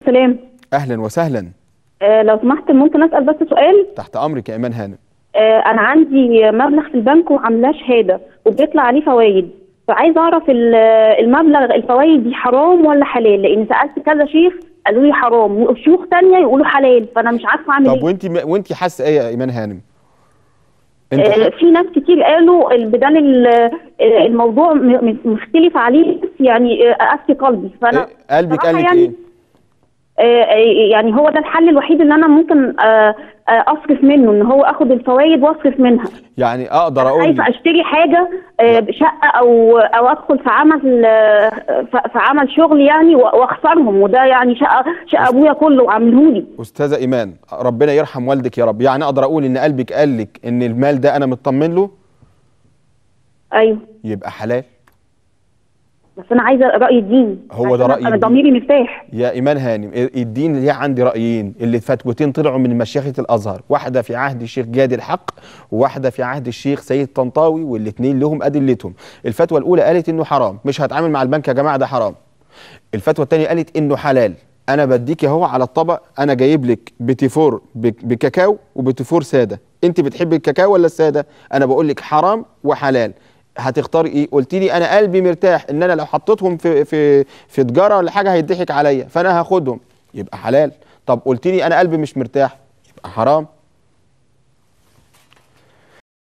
السلام اهلا وسهلا آه لو سمحت ممكن اسال بس سؤال تحت امرك يا ايمان هانم آه انا عندي مبلغ في البنك وعاملاه شهاده وبيطلع عليه فوائد فعايز اعرف ال- المبلغ الفوائد دي حرام ولا حلال لان سالت كذا شيخ قالوا لي حرام وشيوخ تانية يقولوا حلال فانا مش عارفه اعمل طب ايه وانت وانت حاسه ايه يا ايمان هانم انت آه في ناس كتير قالوا ال- بدل ال- آه، الموضوع م- م- مختلف عليه بس يعني آه، قاسي قلبي فانا إيه؟ قلبك بصراحة قال لك يعني ايه آه، آه، يعني هو ده الحل الوحيد اللي انا ممكن آه، آه، اصرف منه ان هو اخد الفوائد واصرف منها يعني اقدر اقول عايزه لك اشتري حاجه آه، شقه او او ادخل في عمل آه، ف- في عمل شغل يعني و- واخسرهم وده يعني شقه شقه ابويا كله عاملهولي استاذه ايمان ربنا يرحم والدك يا رب يعني اقدر اقول ان قلبك قال لك ان المال ده انا مطمن له ايوه يبقى حلال بس انا عايزه راي الدين هو ده عشان رأي انا الدين. ضميري مرتاح يا ايمان هانم الدين ليه عندي رايين اللي فتوتين طلعوا من مشيخه الازهر واحده في عهد الشيخ جاد الحق وواحده في عهد الشيخ سيد طنطاوي والاثنين لهم ادلتهم الفتوى الاولى قالت انه حرام مش هتعامل مع البنك يا جماعه ده حرام الفتوى الثانيه قالت انه حلال انا بديك اهو على الطبق انا جايب لك بتيفور بك- بكاكاو وبتيفور ساده انت بتحبي الكاكاو ولا الساده انا بقول لك حرام وحلال هتختاري ايه قلت لي انا قلبي مرتاح ان انا لو حطيتهم في في في تجاره ولا حاجه هيضحك عليا فانا هاخدهم يبقى حلال طب قلت لي انا قلبي مش مرتاح يبقى حرام